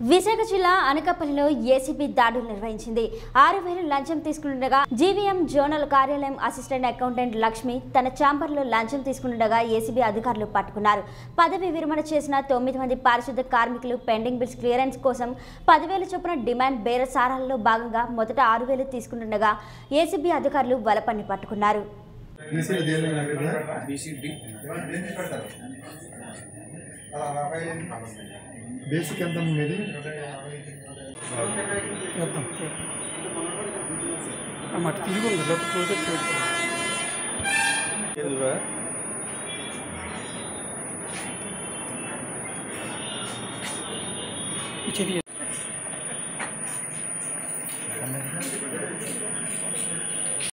విశాఖ జిల్లా అనకాపల్లిలో ఏసీబీ దాడులు నిర్వహించింది ఆరు వేలు లంచం తీసుకుంటుండగా జీవీఎం జోనల్ కార్యాలయం అసిస్టెంట్ అకౌంటెంట్ లక్ష్మి తన ఛాంబర్లో లంచం తీసుకుంటుండగా ఏసీబీ అధికారులు పట్టుకున్నారు పదవి విరమణ చేసిన తొమ్మిది మంది పారిశుద్ధ కార్మికులు పెండింగ్ బిల్స్ క్లియరెన్స్ కోసం పదివేల చొప్పున డిమాండ్ బేరసారాలలో భాగంగా మొదట ఆరు వేలు తీసుకుంటుండగా ఏసీబీ అధికారులు వలపన్ని పట్టుకున్నారు బీసీలు దేని మీద బేసిక్ ఎంత మీది చేద్దాం ఆ మట్టి తిరిగి ఉంది లేకపోతే ప్రాజెక్ట్ ఎందుకు చెవి